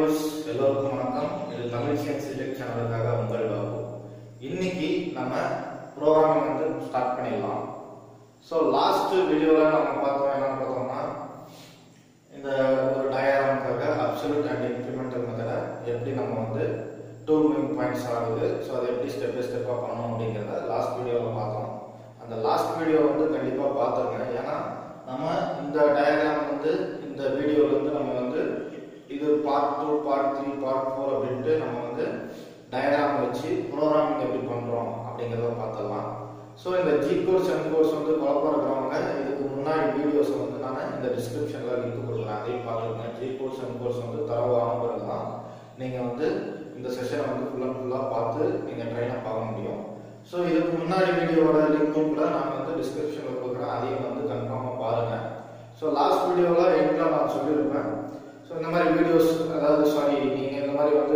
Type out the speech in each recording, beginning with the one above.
viewers எல்லோருக்கும் வணக்கம் இது தமிழ் சயின்ஸ் டெக் சேனலுக்காக உங்கள் பாபு இன்னைக்கு நம்ம ப்ரோக்ராமிங் வந்து ஸ்டார்ட் பண்ணிடலாம் ஸோ லாஸ்ட் வீடியோவில் நம்ம பார்த்தோம் என்னன்னு பார்த்தோம்னா இந்த ஒரு டயராமுக்காக அப்சல்யூட் அண்ட் இன்க்ரிமெண்டல் மெத்தடை எப்படி நம்ம வந்து டூ மெயின் பாயிண்ட்ஸ் ஆகுது ஸோ அதை எப்படி ஸ்டெப் பை ஸ்டெப்பாக பண்ணணும் அப்படிங்கிறத லாஸ்ட் வீடியோவில் பார்த்தோம் அந்த லாஸ்ட் வீடியோ வந்து கண்டிப்பாக பார்த்துருங்க ஏன்னா நம்ம இந்த டயக்ராம் வந்து இந்த வீடியோவில் வந்து நம்ம வந்து இது part two part three part four அப்படின்ட்டு நம்ம வந்து டயக்ராம் வச்சு ப்ரோக்ராமிங் எப்படி பண்ணுறோம் அப்படிங்கிறத பார்த்துடலாம் ஸோ இந்த ஜி கோர்ஸ் என் கோர்ஸ் வந்து குழப்பம் இருக்கிறவங்க இதுக்கு முன்னாடி வீடியோஸ் வந்து நான் இந்த டிஸ்கிரிப்ஷனில் லிங்க் கொடுக்குறேன் அதையும் பார்த்துருங்க ஜி கோர்ஸ் என் கோர்ஸ் வந்து தரவான பிறகு தான் நீங்கள் வந்து இந்த செஷனை வந்து ஃபுல் அண்ட் ஃபுல்லாக பார்த்து நீங்கள் ட்ரெயினாக பார்க்க முடியும் ஸோ இதுக்கு முன்னாடி வீடியோவோட லிங்க்கும் கூட நான் வந்து டிஸ்கிரிப்ஷனில் கொடுக்குறேன் அதையும் வந்து கன்ஃபார்மாக பாருங்கள் ஸோ லாஸ்ட் வீடியோவில் எண்டில் நான் சொல்லியிருப்பேன் ஸோ இந்த மாதிரி வீடியோஸ் அதாவது சாரி நீங்கள் இந்த மாதிரி வந்து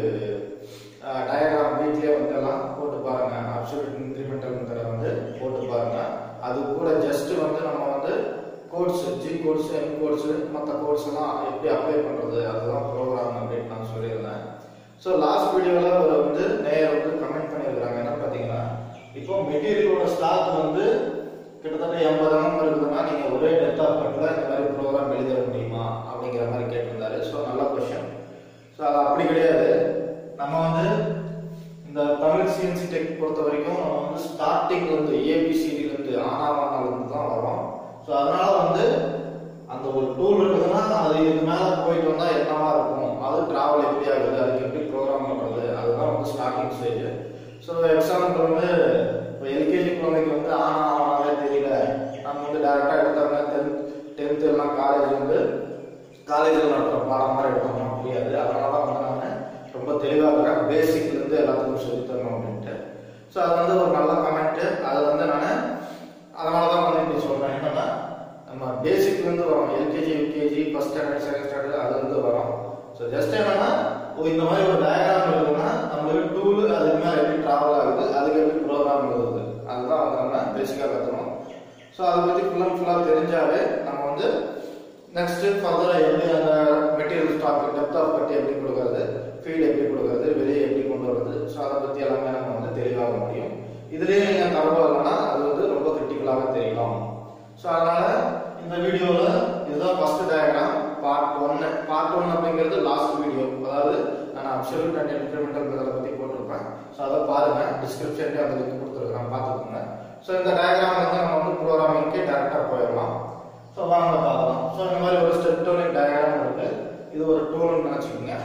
டயக்ராம் வீட்லேயே வந்து எல்லாம் போட்டு பாருங்க அப்சல்யூட் இன்க்ரிமெண்டல் மெத்தடை வந்து போட்டு பாருங்க அது கூட ஜஸ்ட் வந்து நம்ம வந்து codes G codes N codes மற்ற கோட்ஸ் எல்லாம் எப்படி அப்ளை பண்ணுறது அதுதான் ப்ரோக்ராம் அப்படின்னு நான் சொல்லியிருந்தேன் ஸோ லாஸ்ட் வீடியோவில் ஒரு வந்து நேயர் வந்து கமெண்ட் பண்ணியிருக்கிறாங்க என்ன பார்த்தீங்கன்னா இப்போ மெட்டீரியலோட ஸ்டாக் வந்து கிட்டத்தட்ட எண்பது எண்ணம் இருக்குதுன்னா நீங்கள் ஒரே டெத் ஆஃப் கட்டில் இந்த மாதிரி ப்ரோக்ராம் எழுத முடியுமா அப்படிங்கிற மாதிரி கேட்டிருந்தாரு ஸோ நல்ல கொஷின் ஸோ அது அப்படி கிடையாது நம்ம வந்து இந்த தமிழ் சிஎன்சி டெக் பொறுத்த வரைக்கும் நம்ம வந்து ஸ்டார்டிங்லேருந்து ஏபிசிடிலேருந்து ஆனாவானாலேருந்து தான் வரோம் ஸோ அதனால வந்து அந்த ஒரு டூல் இருக்குதுன்னா அது இதுக்கு மேலே போயிட்டு வந்தால் என்னவா இருக்கும் அது டிராவல் எப்படி ஆகுது அதுக்கு எப்படி ப்ரோக்ராம் பண்ணுறது அதுதான் வந்து ஸ்டார்டிங் ஸ்டேஜ் ஸோ எக்ஸாம்பிள் வந்து இப்போ எல்கேஜி குழந்தைக்கு வந்து ஆனா ஆனாவே தெரியல நம்ம வந்து டேரெக்டாக எடுத்தோம்னா டென்த் டென்த் எல்லாம் காலேஜ் வந்து காலேஜில் நடத்துகிற பாடம் மாதிரி எடுத்தோம்னா முடியாது அதனால தான் வந்து நான் ரொம்ப தெளிவாக இருக்கிறேன் பேசிக்லேருந்து எல்லாத்துக்கும் சொல்லித் தரணும் அப்படின்ட்டு ஸோ அது வந்து ஒரு நல்ல கமெண்ட்டு அது வந்து நான் அதனால தான் வந்து இப்படி சொல்கிறேன் என்னன்னா நம்ம பேசிக்லேருந்து வரோம் LKG UKG first standard second standard அதுலேருந்து வரோம் ஸோ ஜஸ்ட் என்னன்னா ஓ, இந்த மாதிரி ஒரு டயக்ராம் இருக்குன்னா நம்மளுக்கு டூல் அதுக்கு மேலே எப்படி ட்ராவல் ஆகுது அதுக்கு எப்படி ப்ரோக்ராம் எழுதுது அதுதான் வந்து நம்ம பேசிக்காக கற்றுக்கணும் ஸோ அதை பற்றி ஃபுல் அண்ட் ஃபுல்லாக தெரிஞ்சாவே நம்ம வந்து நெக்ஸ்ட் ஃபர்தராக எப்படி அந்த மெட்டீரியல் ஸ்டாக் டெப்த் ஆஃப் கட்டி எப்படி கொடுக்கறது ஃபீட் எப்படி கொடுக்கறது வெளியே எப்படி கொண்டு வர்றது ஸோ அதை பற்றி எல்லாமே நம்ம வந்து தெளிவாக முடியும் இதுலேயே நீங்கள் தகவல்னா அது வந்து ரொம்ப கிரிட்டிக்கலாக தெரியலாம் ஸோ அதனால இந்த வீடியோவில் இதுதான் ஃபர்ஸ்ட் டயக்ராம் பார்ட் ஒன்னு பார்ட் ஒன் அப்படிங்கிறது லாஸ்ட் வீடியோ அதாவது நான் அப்சல்யூட் அண்ட் இன்க்ரிமெண்டல் மெத்தடை பற்றி போட்டிருப்பேன் ஸோ அதை பாருங்க டிஸ்கிரிப்ஷன்லேயே அந்த லிங்க் கொடுத்துருக்கேன் பார்த்துக்கோங்க ஸோ இந்த டயக்ராம் வந்து நம்ம வந்து ப்ரோக்ராமிங்க்கு டேரெக்டாக போயிடலாம் ஸோ வாங்க பார்க்கலாம் ஸோ இந்த மாதிரி ஒரு ஸ்டெப் டூனிங் டயக்ராம் இருக்கு இது ஒரு டூல்னு நினச்சிக்கோங்க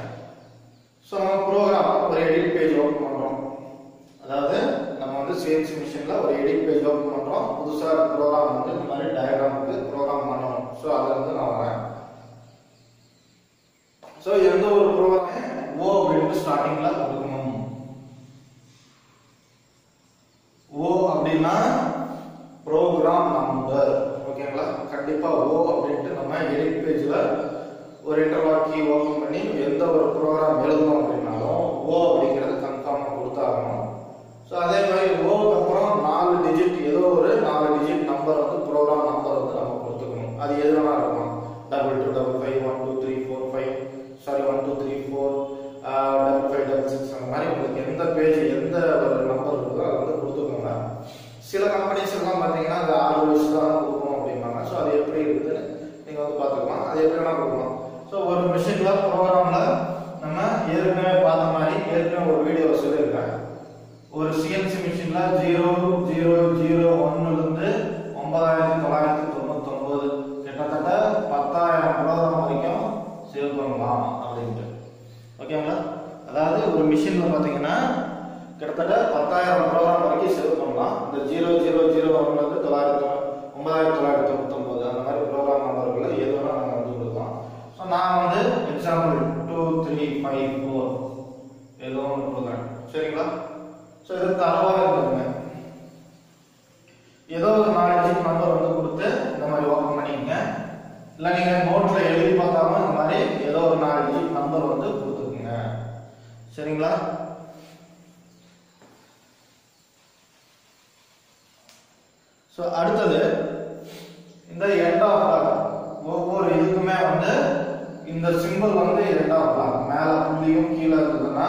ஸோ நம்ம ப்ரோக்ராம் ஒரு எடிட் பேஜ் ஓப்பன் பண்ணுறோம் அதாவது நம்ம வந்து சேல்ஸ் மிஷினில் ஒரு எடிட் பேஜ் ஓப்பன் பண்ணுறோம் புதுசாக ப்ரோக்ராம் வந்து இந்த மாதிரி டயக்ராமுக்கு ப்ரோக்ராம் பண்ணணும் ஸோ அதில் இருந்து நான் வரேன் ஸோ எந்த ஒரு ப்ரோக்ராமே ஓ அப்படின்ட்டு ஸ்டார்டிங்கில் கொடுக்கணும் ஓ அப்படின்னா ப்ரோக்ராம் நம்பர் ஓகேங்களா கண்டிப்பா ஓ அப்படின்ட்டு நம்ம எடிட் பேஜ்ல ஒரு இன்டர்லாக் கீ ஓபன் பண்ணி எந்த ஒரு ப்ரோக்ராம் எழுதணும் அப்படின்னாலும் ஓ அப்படிங்கிறது கன்ஃபார்மா கொடுத்தாகணும் ஸோ அதே மாதிரி ஓக்கு அப்புறம் நாலு டிஜிட் ஏதோ ஒரு நாலு டிஜிட் நம்பர் வந்து ப்ரோக்ராம் நம்பர் வந்து நம்ம கொடுத்துக்கணும் அது எது வேணா இருக்கும் double two double five one two three four five sorry one two three four double five double six அந்த மாதிரி உங்களுக்கு எந்த பேஜ் எந்த ஒரு நம்பர் இருக்குதோ அதை வந்து கொடுத்துக்கோங்க சில கம்பெனிஸ் எல்லாம் பார்த்தீங்கன்னா அது ஆறு வயசு தான் கொடுக்கணும் அப்படிம்பாங்க ஸோ அது எப்படி இருக்குதுன்னு நீங்கள் வந்து பார்த்துக்கலாம் அது எப்படி வேணா கொடுக்கலாம் ஸோ ஒரு மிஷினில் ப்ரோக்ராமில் நம்ம ஏற்கனவே பார்த்த மாதிரி ஏற்கனவே ஒரு வீடியோ சொல்லியிருக்கேன் ஒரு சிஎன்சி மிஷினில் ஜீரோ ஜீரோ ஜீரோ ஒன்னுலேருந்து ஒன்பதாயிரத்தி தொள்ளாயிரத்தி தொண்ணூத்தொம்பது கிட்டத்தட்ட பத்தாயிரம் ப்ரோக்ராம் வரைக்கும் சேவ் பண்ணலாம் அப்படின்ட்டு ஓகேங்களா அதாவது ஒரு மிஷினில் பார்த்தீங்கன்னா கிட்டத்தட்ட பத்தாயிரம் ப்ரோக்ராம் வரைக்கும் சேவ் பண்ணலாம் இந்த ஜீரோ ஜீரோ ஜீரோ ஒன்றுலேருந்து தொள்ளாயிரத்தி ஒன்பதாயிரத்தி தொள்ளாயிரத்தி தொண்ணூத்தொம்பது அந்த மாதிரி ப்ரோக்ராம் நம்பர்களை எது வேணால் நம்ம வந்து கொடுக்கலாம் ஸோ நான் வந்து example two three five four ஏதோ ஒன்று கொடுக்குறேன் சரிங்களா ஸோ இது தரவாக இருக்குதுங்க ஏதோ ஒரு நாலு டிஜிட் நம்பர் வந்து கொடுத்து இந்த மாதிரி ஓப்பன் பண்ணிக்கங்க இல்லை நீங்கள் நோட்டில் எழுதி பார்க்காம இந்த மாதிரி ஏதோ ஒரு நாலு டிஜிட் நம்பர் வந்து கொடுத்துருக்குங்க சரிங்களா ஸோ அடுத்தது இந்த எண்ட் ஆஃப் ஒவ்வொரு இதுக்குமே வந்து இந்த சிம்பிள் வந்து இரண்டாவது பிளாக் மேல புள்ளியும் கீழே இருந்ததுன்னா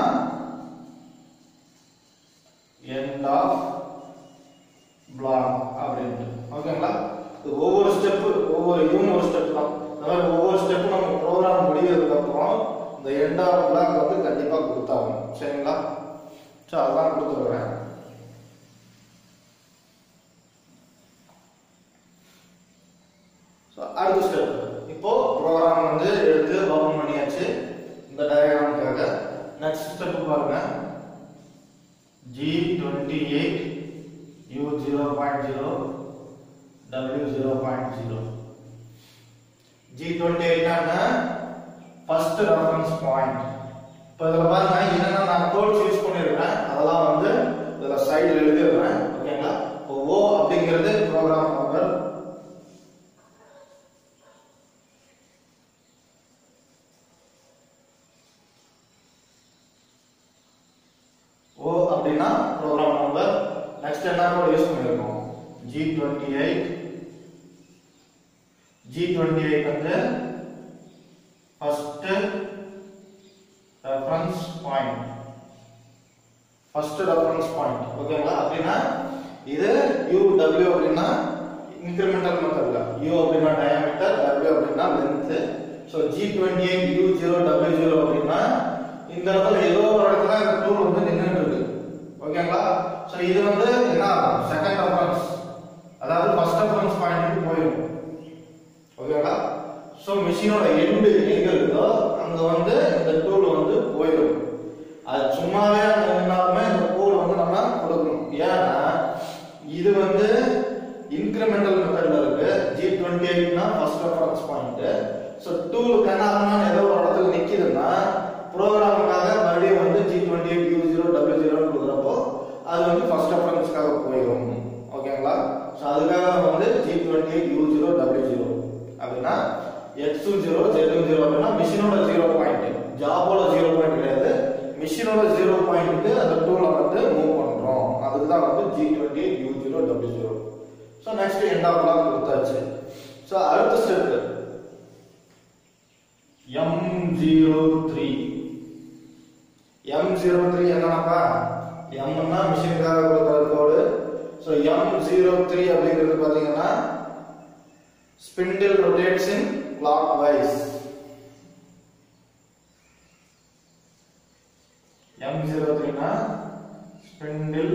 எண்ட் ஆஃப் பிளாக் அப்படின்ட்டு ஓகேங்களா இது ஒவ்வொரு ஸ்டெப்பு ஒவ்வொரு இதுவும் ஒரு ஸ்டெப் தான் இந்த மாதிரி ஒவ்வொரு ஸ்டெப்பும் நம்ம ப்ரோக்ராம் முடியறதுக்கு அப்புறம் இந்த எண்ட் ஆஃப் பிளாக் வந்து கண்டிப்பா கொடுத்தாகணும் சரிங்களா ஸோ அதான் கொடுத்துருவேன் ஸோ அடுத்த ஸ்டெப் இப்போ ப்ரோக்ராம் வந்து எடுத்து ஓப்பன் பண்ணியாச்சு இந்த டயக்ராமுக்காக நெக்ஸ்ட் ஸ்டெப் பாருங்க G twenty eight U zero point zero W zero point zero G twenty எயிட்னா ஃபர்ஸ்ட் ரெஃபரன்ஸ் பாயிண்ட் இப்போ இதில் பாருங்க என்னென்ன நான் கோட்ஸ் யூஸ் பண்ணியிருக்கேன் அதெல்லாம் வந்து இதில் சைடில் எழுதிடுறேன் ஓகேங்களா இப்போ ஓ அப்படிங்கிறது ப்ரோக்ராம் நம்பர் ஓ அப்படின்னா ப்ரோக்ராம் நம்பர் நெக்ஸ்ட் என்ன கோட் யூஸ் பண்ணிருக்கோம் G twenty eight G twenty eight வந்து first reference point first reference point ஓகேங்களா அப்படின்னா இது யூ டபிள்யூ அப்படின்னா இன்கிரிமெண்டல் மெத்தட்ல யூ அப்படின்னா டயாமீட்டர் டபிள்யூ அப்படின்னா length so G twenty eight U zero W zero அப்படின்னா இந்த இடத்துல ஏதோ ஒரு இடத்துல இந்த டூல் வந்து நின்றுட்டு இருக்கு ஓகேங்களா ஸோ இது வந்து என்ன செகண்ட் ரெஃபரன்ஸ் அதாவது ஃபர்ஸ்ட் ரெஃபரன்ஸ் பாயிண்ட்டுக்கு போயிடும் ஓகேங்களா ஸோ மிஷினோட எண்டு எங்க இருக்குதோ அங்க வந்து இந்த டூல் வந்து போயிடும் அது சும்மாவே அங்க நின்னாலுமே இந்த டூல் வந்து நம்ம கொடுக்கணும் ஏன்னா இது வந்து இன்கிரிமெண்டல் மெத்தட்ல இருக்கு ஜி டுவெண்ட்டி எயிட்னா first reference point so tool கண்ணாமன்னு ஏதோ ஒரு இடத்துல நிக்குதுன்னா ப்ரோக்ராமுக்காக மறுபடியும் வந்து G twenty eight U zero W zero கொடுக்குறப்போ அது வந்து ஃபர்ஸ்ட் ரெஃபரன்ஸ்க்காக போயிடும் ஓகேங்களா ஸோ அதுக்காக வந்து G twenty eight U zero W zero அப்படின்னா எக்ஸ் ஜீரோ ஜெட் ஜீரோ அப்படின்னா மிஷினோட ஜீரோ பாயிண்ட் ஜாபோட ஜீரோ பாயிண்ட் கிடையாது மிஷினோட ஜீரோ பாயிண்ட்டுக்கு அந்த டூலை வந்து மூவ் பண்றோம் அதுக்கு தான் வந்து G twenty eight U zero W zero so next end of block கொடுத்தாச்சு ஸோ அடுத்த step M zero three M zero three என்னன்னாப்பா எம்னா மிஷினுக்காக கொடுக்குற code so M zero three அப்படிங்கிறது பார்த்தீங்கன்னா spindle rotates in clockwise M zero த்ரீனா spindle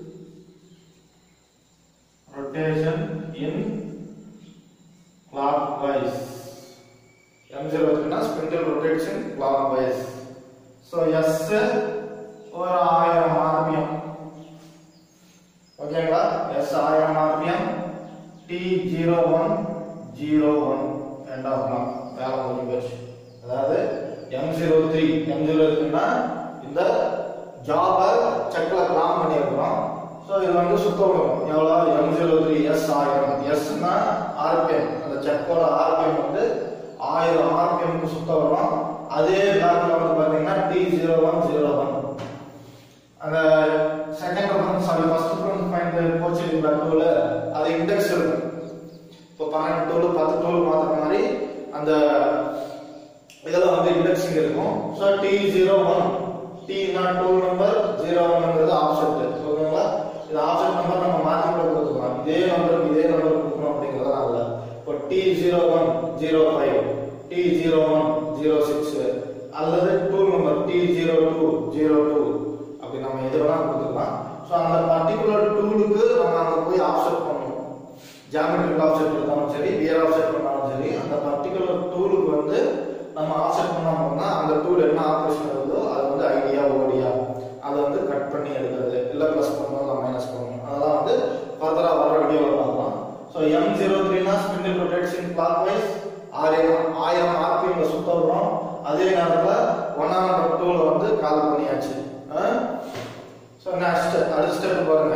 rotation in clockwise M zero த்ரீனா spindle rotates in clockwise so S ஒரு ஆயிரம் ஆர்பிஎம் ஓகேங்களா எஸ் ஆயிரம் RPM T zero one zero one end of block வேலை முடிஞ்சு போச்சு அதாவது M zero three M zero த்ரீனா இந்த ஜாபை செக்ல பிளான் பண்ணியிருக்கிறோம் ஸோ இது வந்து சுத்த விடணும் எவ்வளோ எம் ஜீரோ த்ரீ எஸ் ஆயிரம் எஸ்னா ஆர்பிஎம் அந்த செக்கோட ஆர்பிஎம் வந்து ஆயிரம் ஆர்பிஎம்க்கு சுத்த வரும் அதே பிளாக்ல வந்து பார்த்தீங்கன்னா T zero one zero one அந்த second reference sorry first reference point போச்சு இல்லைங்களா டூல அது இண்டெக்ஸ் இருக்கும் இப்போ பன்னெண்டு டூல் பத்து டூல் மாத்துற மாதிரி அந்த இதெல்லாம் வந்து இண்டெக்ஸிங் இருக்கும் ஸோ டி ஜீரோ ஒன் டினா டூல் நம்பர் ஜீரோ ஒன்ங்கிறது ஆப்ஷெட் ஓகேங்களா இது ஆப்ஷெட் நம்பர் நம்ம மாற்றி கூட கொடுத்துக்கலாம் இதே நம்பருக்கு இதே நம்பர் கொடுக்கணும் அப்படிங்கிறதெல்லாம் இல்லை இப்போ T zero one zero five T zero one zero six அல்லது tool number T zero two zero two அப்படி நம்ம எது வேணா கொடுத்துக்கலாம் ஸோ அந்த பர்டிகுலர் டூலுக்கு நம்ம அங்கே போய் ஆப்செட் பண்ணணும் ஜாமெட்ரிக் ஆப்செட் இருந்தாலும் சரி வியர் ஆப்செட் பண்ணாலும் சரி அந்த பர்டிகுலர் டூலுக்கு வந்து நம்ம ஆப்செட் பண்ணோம்னா அந்த டூல் என்ன ஆப்ரேஷன் இருக்குதோ அது வந்து ஐடியா ஓடியா அதை வந்து கட் பண்ணி எடுக்கிறது இல்லை ப்ளஸ் பண்ணணும் இல்லை மைனஸ் பண்ணணும் அதெல்லாம் வந்து ஃபர்தராக வர வீடியோவில் பார்க்கலாம் ஸோ எம் ஜீரோ த்ரீனா spindle rotates in clockwise ஆயிரம் ஆயிரம் ஆர்பிஎம்ல சுத்த வரும் அதே நேரத்தில் ஒன்னாம் நம்பர் டூல வந்து கால் பண்ணியாச்சு ஸோ நெக்ஸ்ட் அடுத்த ஸ்டெப் பாருங்க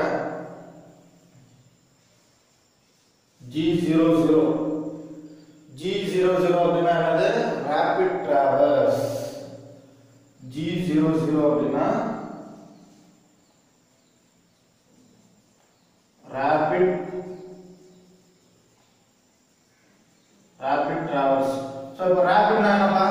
G zero zero G zero zero அப்படின்னா என்னது rapid travels G zero zero அப்படின்னா ரேபிட் ரேபிட் டிராவல்ஸ் ஸோ இப்போ ரேபிட்னா என்னப்பா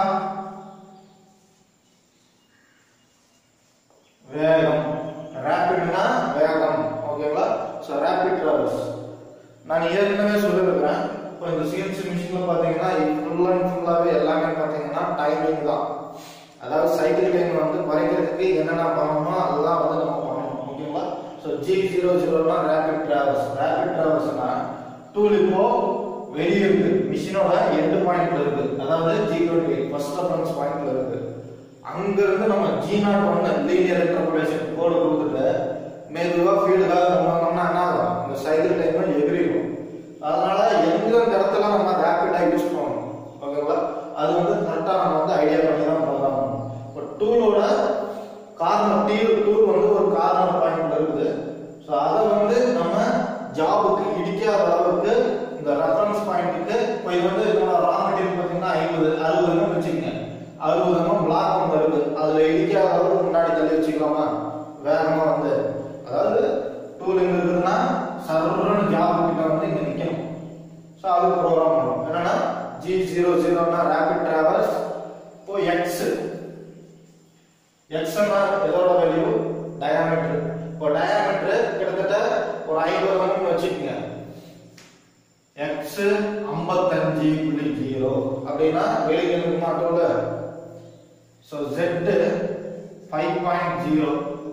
வேகம் ரேபிட்னா வேகம் ஓகேங்களா ஸோ ரேபிட் டிராவல்ஸ் நான் ஏற்கனவே சொல்லியிருக்கிறேன் இப்போ இந்த சிஎன்சி மிஷினில் பார்த்தீங்கன்னா ஃபுல் அண்ட் ஃபுல்லாகவே எல்லாமே பார்த்தீங்கன்னா டைமிங் தான் அதாவது சைக்கிள் டைம் வந்து குறைக்கிறதுக்கு என்னென்ன பண்ணணுமோ அதெல்லாம் வந்து நம்ம பண்ணணும் ஓகேங்களா ஸோ ஜி ஜீரோ ஜீரோனா ரேபிட் டிராவல்ஸ் ரேபிட் டிராவல்ஸ்னா டூல் இப்போ வெளியே இருக்கு மிஷினோட எண்டு பாயிண்ட்ல இருக்கு அதாவது ஜி டுவெண்ட்டி ஃபர்ஸ்ட் ரெஃபரன்ஸ் பாயிண்ட்ல இருக்கு அங்க இருந்து நம்ம G nought one linear interpolation code கொடுத்துட்டு மெதுவா ஃபீல்டுக்காக பண்ணோம்னா என்ன ஆகும் இந்த சைக்கிள் டைம் எகிரிடும் அதனால எந்த இடத்துல நம்ம ரேபிடா யூஸ் பண்ணணும் ஓகேவா அது வந்து கரெக்டா நம்ம வந்து ஐடியா பண்ணி தான் ப்ரோக்ராம் பண்ணணும் இப்போ டூலோட கார்னர் டீ டூல் வந்து ஒரு கார்னர் பாயிண்ட்ல இருக்குது ஸோ அதை வந்து நம்ம ஜாபுக்கு இடிக்காத அளவுக்கு இந்த ரெஃபரன்ஸ் பாயிண்ட்டுக்கு இப்போ இது வந்து என்னோட ரா மெட்டீரியல் பார்த்தீங்கன்னா ஐம்பது அறுபது எம்எம் வச்சுக்கோங்க அறுபது எம்எம் பிளாக் வந்து இருக்கு அதுல இடிக்காத அளவுக்கு முன்னாடி தள்ளி வச்சுக்கலாமா வேகமா வந்து அதாவது டூல் எங்க இருக்குதுன்னா சர்வர்னு ஜாப் கிட்ட வந்து இங்க நிக்கணும் ஸோ அதுக்கு ப்ரோக்ராம் பண்ணும் என்னன்னா ஜி ஜீரோ ஜீரோனா ரேபிட் டிராவல்ஸ் இப்போ எக்ஸ் எக்ஸ்னா எதோட வேல்யூ டயாமீட்டர் இப்போ டயாமீட்டர் கிட்டத்தட்ட ஒரு ஐம்பது எம்எம் வச்சுக்கோங்க எக்ஸ் ஐம்பத்தஞ்சு புள்ளி ஜீரோ அப்படின்னா வெளியே இருக்க மாட்டோம்ல so Z five point zero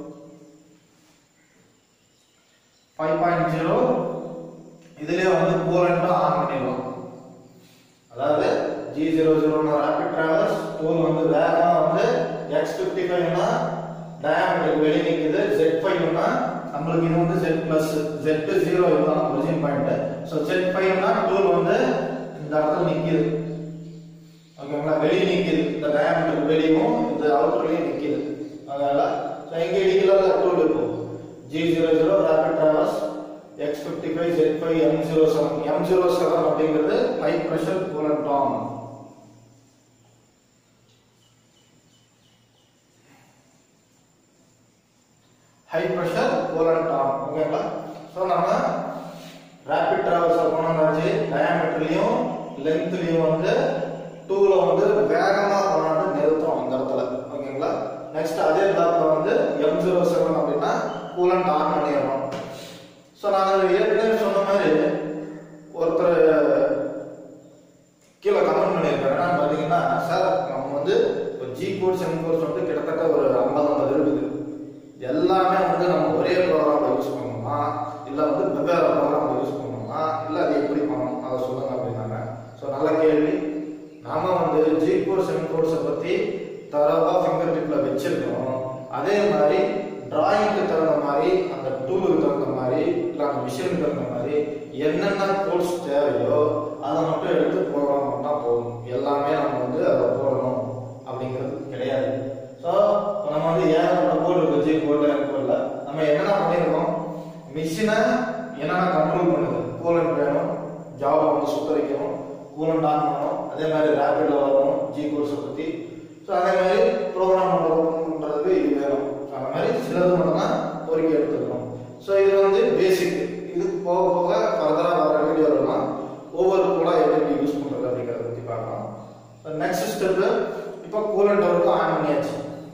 five point zero இதுலயே வந்து கூலண்ட்டும் ஆன் பண்ணிடலாம் அதாவது ஜி ஜீரோ ஜீரோனா ரேபிட் டிராவல்ஸ் டூல் வந்து வேகமா வந்து எக்ஸ் ஃபிஃப்டி ஃபைவ்னா டயாமீட்டருக்கு வெளியே நிற்குது ஜெட் ஃபைவ்னா நம்மளுக்கு இது வந்து ஜெட் பிளஸ் ஜெட் ஜீரோ இதுதான் ஒரிஜின் பாயிண்ட் ஸோ ஜெட் ஃபைவ்னா டூல் வந்து இந்த இடத்துல நிற்கிது ஓகேங்களா வெளியே நிற்கிது இந்த டயாமீட்டருக்கு வெளியும் இந்த அவுட்டர்லையும் நிற்கிது அதனால ஸோ எங்க இடிக்கல டூல் இப்போ G zero zero rapid travels X fifty five Z five M zero seven M zero seven அப்படிங்கிறது high pressure coolant high pressure coolant ஓகேங்களா ஸோ நம்ம ரேபிட் டிராவல்ஸ் போனோம்னாச்சு டயாமீட்டர்லையும் லென்த்லையும் வந்து டூல வந்து வேகமா கொண்டாந்து நிறுத்தும் அந்த இடத்துல ஓகேங்களா நெக்ஸ்ட் அதே பிளாக்ல வந்து எம் ஜீரோ செவன் அப்படின்னா கூலண்ட் ஆன் பண்ணிடணும் ஸோ நான் ஏற்கனவே சொன்ன மாதிரி ஒருத்தர் கீழே கமெண்ட் பண்ணியிருக்காரு என்னன்னு பார்த்தீங்கன்னா சார் நம்ம வந்து இப்போ ஜி கோர்ஸ் எம் கோர்ஸ் வந்து கிட்டத்தட்ட ஒரு ஐம்பது ஐம்பது இருக்குது எல்லாமே வந்து நம்ம ஒரே ப்ரோக்ராம் யூஸ் பண்ணணுமா இல்லை வந்து வெவ்வேறு ப்ரோக்ராம் யூஸ் பண்ணணுமா இல்லை அது எப்படி பண்ணணும் அதை சொல்லுங்க அப்படின்னாங்க ஸோ நல்ல கேள்வி நாம வந்து ஜி கோர்ஸ் எம் கோர்ஸை பற்றி தரவா ஃபிங்கர் டிப்ல வச்சிருக்கோம் அதே மாதிரி டிராயிங்க்கு தகுந்த மாதிரி அந்த டூலுக்கு தகுந்த மாதிரி இல்லை அந்த மிஷினுக்கு தகுந்த மாதிரி என்னென்ன கோர்ஸ் தேவையோ அதை மட்டும் எடுத்து ப்ரோக்ராம் பண்ணால் போதும் எல்லாமே நம்ம வந்து அதை போடணும் அப்படிங்கிறது கிடையாது ஸோ நம்ம வந்து ஏகப்பட்ட போர்டு இருக்கு ஜி போர்டில் எம் போர்டில் நம்ம என்னென்ன பண்ணியிருக்கோம் மிஷினை என்னென்ன கண்ட்ரோல் பண்ணுது கூலண்ட் வேணும் ஜாவை வந்து சுத்த வைக்கணும் கூலண்ட் ஆன் பண்ணணும் அதே மாதிரி ரேபிட்ல வரணும் ஜி கோர்ஸை பற்றி ஸோ அதே மாதிரி ப்ரோக்ராம் பண்ணுறதுக்கு இது வேணும் ஸோ அந்த மாதிரி சிலது மட்டும் தான் கோரிக்கை எடுத்துக்கணும் ஸோ இது வந்து பேசிக் இது போக போக ஃபர்தராக வர வீடியோலாம் ஒவ்வொரு கூட எப்படி யூஸ் பண்ணுறது அப்படிங்கிறத பற்றி பார்க்கலாம் நெக்ஸ்ட் ஸ்டெப்பு இப்போ கூலண்ட் ஒர்க்கு ஆன் பண்ணியாச்சு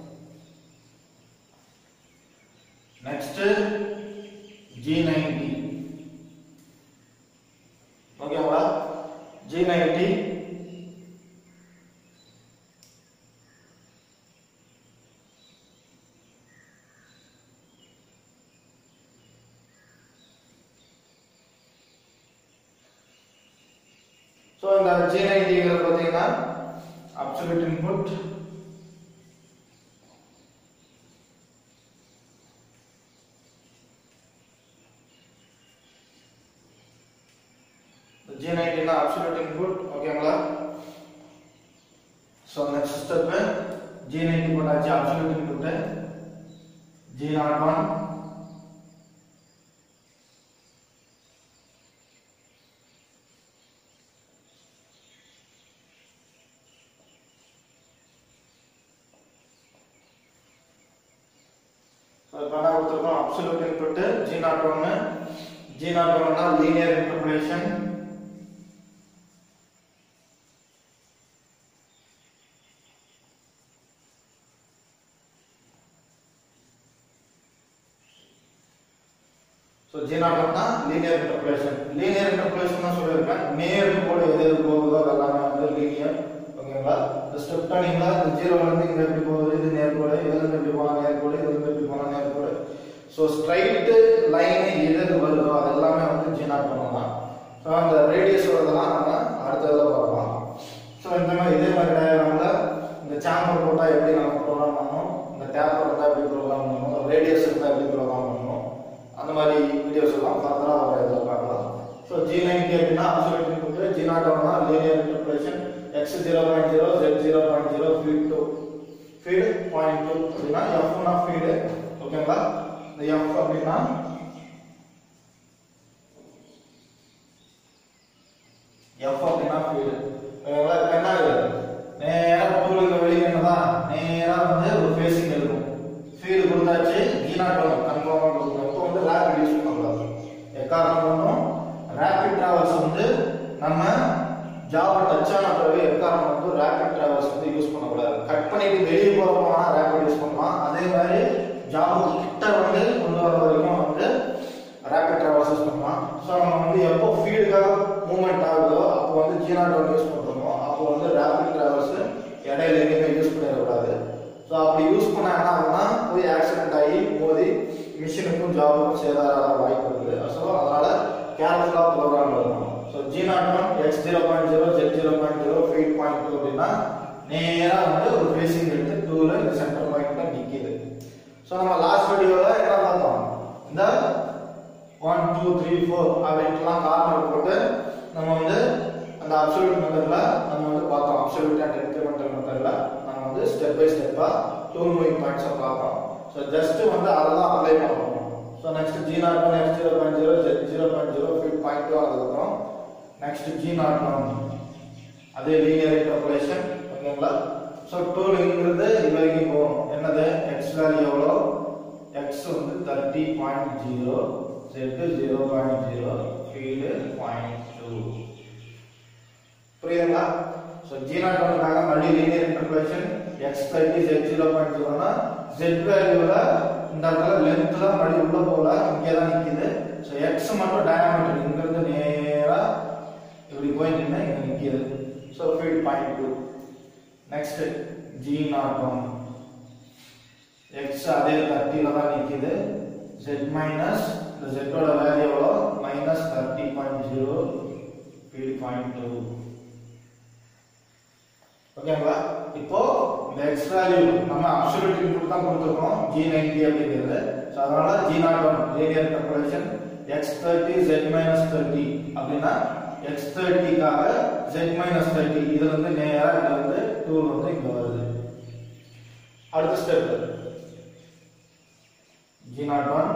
நெக்ஸ்ட் ஜி நைன்டி ஓகேங்களா ஜி நைன்டி ஸோ இந்த ஜி நைன்டிங்கிறது பார்த்தீங்கன்னா அப்சல்யூட் இன்புட் ஜி நைன்டினா அப்சல்யூட் இன்புட் ஓகேங்களா so next step G ninety போட்டாச்சு absolute input G nought one so இப்போ என்ன கொடுத்துருக்கோம் அப்சல்யூட் இன்புட் ஜி நாட் ஒன்று ஜி நாட் ஒன்னா லீனியர் இன்டர்பிரேஷன் ஸோ ஜி நாட்னா லீனியர் இன்டர்போலேஷன் லீனியர் இன்டர்போலேஷன் தான் சொல்லியிருக்கேன் நேர் கூட எது எது போகுதோ அதெல்லாமே வந்து லீனியர் ஓகேங்களா இந்த ஸ்டெப் டர்னிங்ல இந்த ஜீரோல இருந்து இங்க எப்படி போகுது இது நேர்கோடு இதுல இருந்து எப்படி போனா நேர்கோடு இதுல இருந்து எப்படி போனா நேர்கோடு ஸோ ஸ்ட்ரைட் லைன் எது எது வருதோ அது எல்லாமே வந்து ஜி நாட் பண்ணலாம் ஸோ அந்த ரேடியஸ் வரதெல்லாம் நம்ம அடுத்ததில் பார்க்கலாம் ஸோ இந்த மாதிரி இதே மாதிரி டயக்ராம்ல இந்த சேம்பர் போட்டால் எப்படி நம்ம ப்ரோக்ராம் பண்ணணும் இந்த டேப்பர் இருந்தால் எப்படி ப்ரோக்ராம் பண்ணணும் ரேடியஸ் இருந்தால் எப்படி ப்ரோக்ராம் பண்ணணும் அந்த மாதிரி வீடியோஸ் எல்லாம் ஃபர்தராக வர இதில் பார்க்கலாம் ஸோ ஜி நைன்டி அப்படின்னா அப்சல்யூட் இன்புட் ஜி நாட் ஒன்னா linear interpolation X zero point zero Z zero point zero feed two feed point two அப்படின்னா எஃப் ஒன்னா ஃபீடு ஓகேங்களா இந்த எஃப் அப்படின்னா எஃப் அப்படின்னா ஃபீடு ஓகேங்களா இப்போ என்ன ஆகுது நேரா டூலுக்கு வெளியே என்னதான் நேரா வந்து ஒரு ஃபேஸிங் இருக்கும் ஃபீடு கொடுத்தாச்சு ஈனாட் வரும் கன்ஃபார்மாக கொடுக்கணும் இப்போ வந்து ரேபிட் யூஸ் பண்ணக்கூடாது எக்காரணம் பண்ணணும் ரேபிட் டிராவல்ஸ் வந்து நம்ம ஜாவா டச் ஆன பிறகு எக்காரணம் வந்து ரேபிட் டிராவல்ஸ் வந்து யூஸ் பண்ணக்கூடாது கட் பண்ணிட்டு வெளியே போகிறோம்னா ரேபிட் யூஸ் பண்ணலாம் அதே மாதிரி ஜாவா கிட்ட வந்து கொண்டு வர வரைக்கும் வந்து ரேபிட் டிராவல்ஸ் யூஸ் பண்ணலாம் ஸோ நம்ம வந்து எப்போ ஃபீல்டுக்காக மூவ்மெண்ட் ஆகுதோ அப்போ வந்து ஜி நாட் ஒன் யூஸ் பண்ணுறோமோ அப்போ வந்து ரேபிட் டிராவல்ஸ் இடையில எங்கேயுமே யூஸ் பண்ணிடக்கூடாது ஸோ அப்படி யூஸ் பண்ண என்ன ஆகும்னா போய் ஆக்சிடென்ட் ஆகி மோதி மிஷினுக்கும் ஜாபுக்கும் சேதார வாய்ப்பு இருக்குது ஸோ அதனால கேர்ஃபுல்லாக ப்ரோக்ராம் எழுதணும் so G nought one X zero point zero Z zero point zero feed point two அப்படின்னா நேராக வந்து ஒரு ஃபேஸிங் எடுத்து டூவில் இந்த சென்டர் பாயிண்ட்ல நிற்கிது ஸோ நம்ம லாஸ்ட் வீடியோவில் என்ன பார்த்தோம் இந்த ஒன் டூ த்ரீ ஃபோர் அப்படின்ட்டுலாம் கார்னர் போட்டு நம்ம வந்து அந்த அப்சல்யூட் மெத்தட்ல நம்ம வந்து பார்த்தோம் அப்சல்யூட் அண்ட் இன்க்ரிமெண்டல் மெத்தட்ல நம்ம வந்து ஸ்டெப் பை ஸ்டெப்பா டூ மூவிங் பாயிண்ட்ஸை பார்த்தோம் ஸோ ஜஸ்ட் வந்து அதெல்லாம் அப்ளை பண்ணணும் so next G nought one X zero point zero Z zero point zero feed point two அதுக்கப்புறம் நெக்ஸ்ட் ஜி நாட் ஒன் அதே லீனியர் இன்டர்போலேஷன் ஓகேங்களா ஸோ டூலுங்கிறது இது வரைக்கும் போகும் என்னது எக்ஸ் வேல்யூ எவ்வளோ எக்ஸ் வந்து thirty point zero Z zero point zero feed point two புரியுதுங்களா ஸோ ஜி நாட் ஒன்னுக்காக multi linear interpolation X thirty Z zero point ஜீரோனா ஜெட் வேல்யூவில் இந்த இடத்துல லென்த்ல மறுபடி உள்ள போல இங்கே தான் நிற்கிது ஸோ எக்ஸ் மட்டும் டயமீட்டர் இங்கிருந்து நேராக இப்படி போய் நின்று இங்கே நிற்கிது so feed point two next G nought one X அதே தேர்ட்டில தான் நிற்கிது ஜெட் மைனஸ் இந்த ஜெட்டோட வேல்யூ எவ்வளோ minus thirty point zero feed point two ஓகேங்களா இப்போ இந்த எக்ஸ் வேல்யூ நம்ம அப்சல்யூட் இன்புட் தான் கொடுத்துருக்கோம் ஜி நைன்டி அப்படிங்கிறது ஸோ அதனால G nought one linear calculation X thirty Z minus thirty அப்படின்னா எக்ஸ் தேர்ட்டிக்காக ஜெட் மைனஸ் தேர்ட்டி இதுல இருந்து நேரா இதுல இருந்து டூ வந்து இங்க வருது அடுத்த step G nought one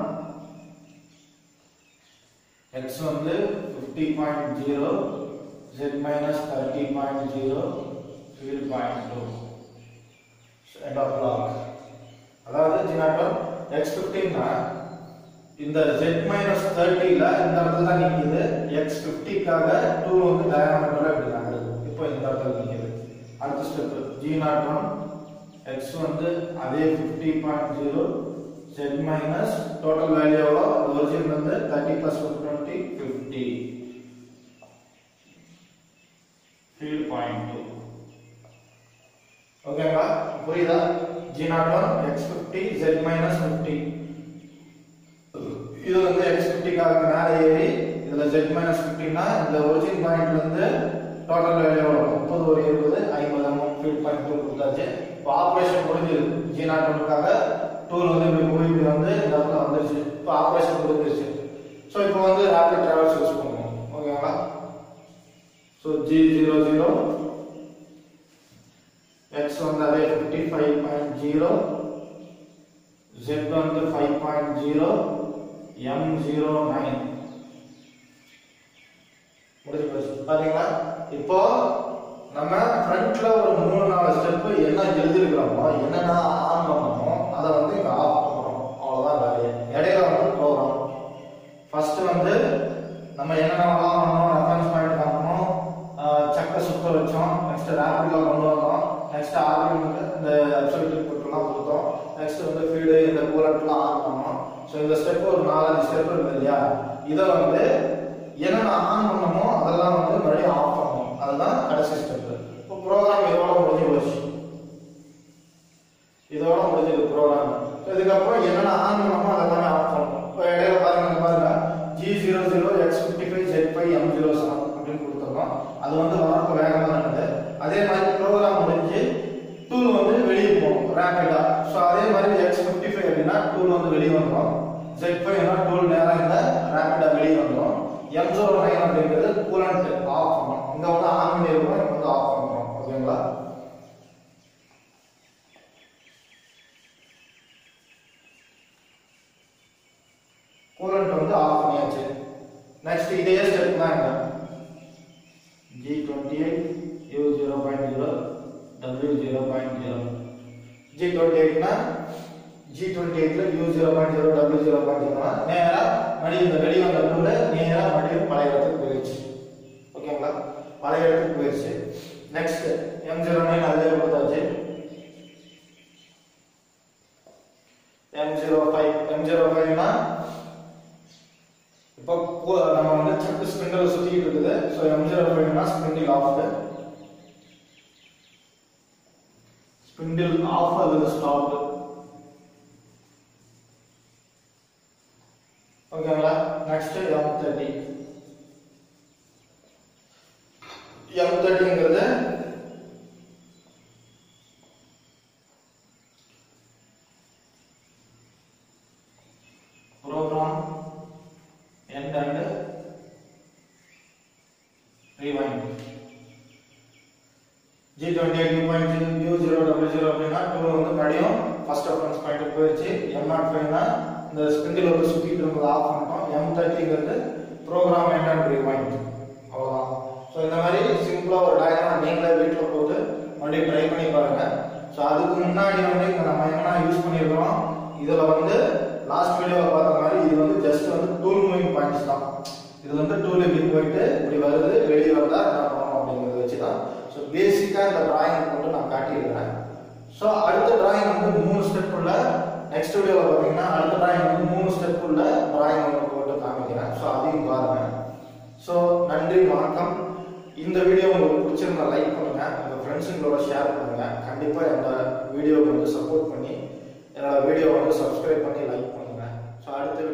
X வந்து fifty point zero Z minus thirty point zero feed point two end of block அதாவது ஜி நாட் ஒன் எக்ஸ் ஃபிஃப்டின்னா இந்த ஜெட் மைனஸ் தேர்ட்டியில் இந்த இடத்துல தான் நிற்கிது எக்ஸ் ஃபிஃப்டிக்காக டூ வந்து டயாமீட்டரில் இப்படி நகருது இப்போ இந்த இடத்துல நிற்கிது அடுத்த step G nought one X வந்து அதே fifty point zero Z minus total value எவ்வளோ ஒரிஜின் வந்து thirty plus twenty fifty feed point two ஓகேங்களா புரியுதா G nought one X fifty Z minus fifty இது வந்து எக்ஸ் ஃபிஃப்டிக்காக மேலே ஏறி இதுல ஜெட் மைனஸ் ஃபிஃப்டினா இந்த ஒரிஜின் பாயிண்ட்ல இருந்து டோட்டல் வேல்யூ எவ்வளோ முப்பது ஒரு இருபது ஐம்பது அமௌண்ட் ஃபீட் பாயிண்ட் டூ கொடுத்தாச்சு இப்போ ஆப்ரேஷன் முடிஞ்சது ஜி நாட் ஒன்னுக்காக டூல் வந்து இப்படி போய் இப்படி வந்து இந்த இடத்துல வந்துருச்சு இப்போ ஆப்ரேஷன் முடிஞ்சிருச்சு ஸோ இப்போ வந்து ரேபிட் டிராவல்ஸ் யூஸ் பண்ணுவோம் ஓகேங்களா so G zero zero X வந்து அதே fifty five point zero Z வந்து five point zero M zero nine முடிஞ்சு போச்சு பாத்தீங்களா இப்போ நம்ம ஃப்ரண்ட்ல ஒரு மூணு நாலு ஸ்டெப் என்ன எழுதிருக்கிறோமோ என்னென்ன ஆன் பண்ணணுமோ அதை வந்து இங்க ஆஃப் பண்றோம் அவ்வளவுதான் வேலையே இடையில வந்து ப்ரோக்ராம் ஃபர்ஸ்ட் வந்து நம்ம என்னென்னலாம் பண்ணோம் ரெஃபரன்ஸ் பாயிண்ட் பண்ணணும் சக்கை சுத்த வச்சோம் நெக்ஸ்ட் ரேபிட்ல கொண்டு வந்தோம் நெக்ஸ்ட் ஆர்குமெண்ட் இந்த அப்சல்யூட் இன்புட்லாம் கொடுத்தோம் நெக்ஸ்ட் வந்து ஃபீடு இந்த கூலண்ட்லாம் ஆன் பண்ணோம் ஸோ இந்த ஸ்டெப் ஒரு நாலஞ்சு ஸ்டெப் இருக்குது இல்லையா இதை வந்து என்னென்ன ஆன் பண்ணமோ அதெல்லாம் வந்து மறுபடியும் ஆஃப் பண்ணணும் அதுதான் கடைசி ஸ்டெப் இப்போ ப்ரோக்ராம் இதோட முடிஞ்சு போச்சு இதோட முடிஞ்சது ப்ரோக்ராம் இதுக்கப்புறம் என்னென்ன ஆன் பண்ணமோ அதெல்லாமே ஆஃப் பண்ணணும் இப்போ இடையில பாருங்க இங்க பாருங்க G zero zero X fifty five Z five M zero seven அப்படின்னு கொடுத்துருக்கோம் அது வந்து வரப்போ வேகமாக நடக்குது அதே மாதிரி ப்ரோக்ராம் முடிஞ்சு டூல் வந்து வெளியே போகும் ரேப்பிடா ஸோ அதே மாதிரி எக்ஸ் ஃபிஃப்டி ஃபைவ் அப்படின்னா டூல் வந்து வெளியே வந்துடும் ஜெட் ஃபைவ்னா டூல் நேராக இந்த ரேப்பிடா வெளியே வந்துடும் எம் ஜீரோ நைன் அப்படிங்கிறது கூலண்ட் ஆஃப் பண்ணணும் இங்கே வந்து ஆன் பண்ணியிருக்கோம் இங்கே வந்து ஆஃப் பண்ணுறோம் ஓகேங்களா கூலண்ட் வந்து ஆஃப் பண்ணியாச்சு நெக்ஸ்ட் இதே ஸ்டெப் தான் இங்க G twenty eight U zero point zero W zero point zero G twenty எயிட்னா ஜி டுவெண்ட்டி எயிட்ல U zero point zero W zero point ஜீரோனா நேராக மறுபடியும் இந்த வெளியே வந்த டூல நேராக மறுபடியும் பழைய இடத்துக்கு போயிடுச்சு ஓகேங்களா பழைய இடத்துக்கு போயிடுச்சு நெக்ஸ்ட் எம் ஜீரோ நைன் அதிலே கொடுத்தாச்சு M zero five M zero ஃபைவ்னா இப்போ கு- நம்ம வந்து சக்கு ஸ்பிண்டல் சுத்திட்டு இருக்குது ஸோ எம் ஜீரோ ஃபைவ்னா ஸ்பிண்டில் ஆஃப் ஸ்பிண்டில் ஆஃப் அல்லது ஸ்டாப் ஓகேங்களா நெக்ஸ்ட் எம் தேர்ட்டி எம் தேர்ட்டிங்கிறது program end and rewind G twenty eight point U zero double zero அப்படின்னா டூ வந்து மறுபடியும் ஃபர்ஸ்ட் ரெஃபரன்ஸ் பாயிண்ட் போயிடுச்சு எம் நாட் ஃபைவ்னா இந்த ஸ்பிண்டில் வந்து சுற்றிட்டு இருந்தது ஆஃப் பண்ணிட்டோம் எம் தேர்ட்டிங்கிறது ப்ரோக்ராம் எண்ட் அண்ட் ரிவைண்ட் அவ்வளோதான் ஸோ இந்த மாதிரி சிம்பிளாக ஒரு டயக்ராம் நீங்களே வீட்டில் போட்டு மறுபடியும் ட்ரை பண்ணி பாருங்க ஸோ அதுக்கு முன்னாடி வந்து இங்கே நம்ம என்ன யூஸ் பண்ணியிருக்கிறோம் இதில் வந்து லாஸ்ட் வீடியோவில் பார்த்த மாதிரி இது வந்து ஜஸ்ட் வந்து டூல் மூவிங் பாயிண்ட்ஸ் தான் இது வந்து டூல் இப்படி போயிட்டு இப்படி வருது வெளியே வந்தா என்ன பண்ணணும் அப்படிங்கிறத வச்சு தான் ஸோ பேசிக்காக இந்த டிராயிங் மட்டும் நான் காட்டியிருக்கிறேன் ஸோ அடுத்த டிராயிங் வந்து மூணு ஸ்டெப் உள்ள நெக்ஸ்ட் வீடியோவில் பார்த்தீங்கன்னா அடுத்த டிராயிங் வந்து மூணு ஸ்டெப் உள்ள டிராயிங் ஒன்று போட்டு காமிக்கிறேன் ஸோ அதையும் பாருங்க ஸோ நன்றி வணக்கம் இந்த வீடியோ உங்களுக்கு பிடிச்சிருந்தா லைக் பண்ணுங்க உங்க ஃப்ரெண்ட்ஸுங்களோட ஷேர் பண்ணுங்க கண்டிப்பா என்னோட வீடியோவுக்கு வந்து சப்போர்ட் பண்ணி என்னோட வீடியோ வந்து சப்ஸ்கிரைப் பண்ணி லைக் பண்ணுங்க ஸோ அடுத்த